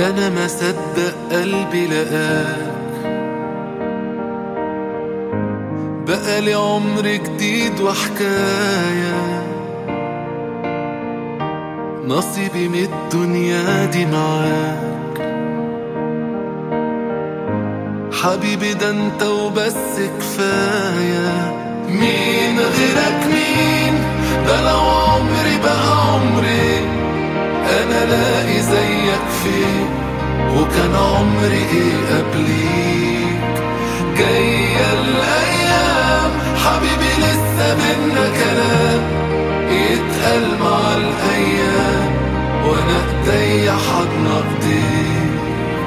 ده انا ما صدق قلبي لقاك بقى لي عمر جديد وحكاية نصيبي من الدنيا دي معاك حبيبي ده انت وبس كفاية مين غيرك مين ده لو عمري بقى عمري انا لاقي زيك فين وكان عمري ايه قبليك جاية الايام حبيبي لسه بينا كلام يتقال مع الايام وانا ايديا حضن ايديك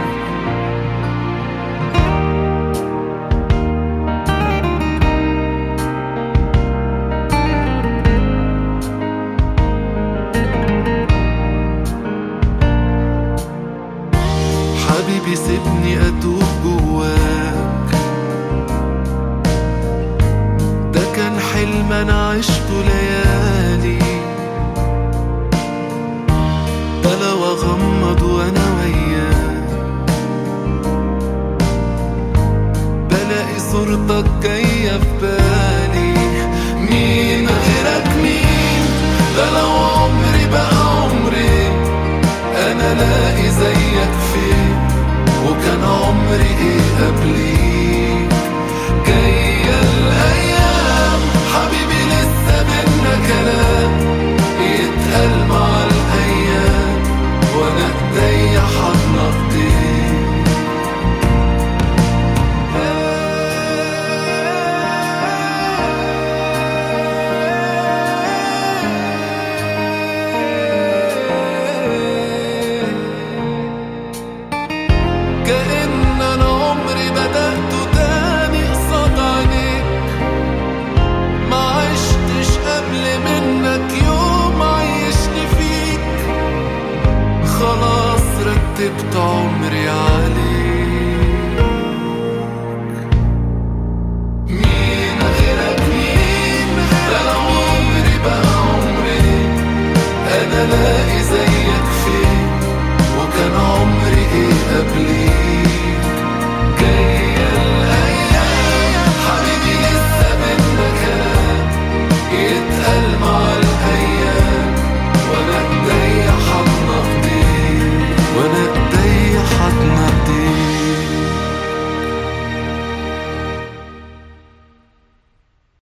حبيبي سيبني اتوب جواك ده كان حلم انا عشته ليالي ده لو اغمض وانا وياك بلاقي صورتك جاية في بالي مين غيرك مين ده لو عمري بقى عمري انا لاقي زيك فين وكان عمري ايه قبليك جاية الايام حبيبي لسه بينا كلام يتقال مع الايام وانا ايديا حضن ايديك كأن أنا عمري بدأته تاني قصاد عينيك ما عشتش قبل منك يوم عيشني فيك خلاص رتبت عمري عليك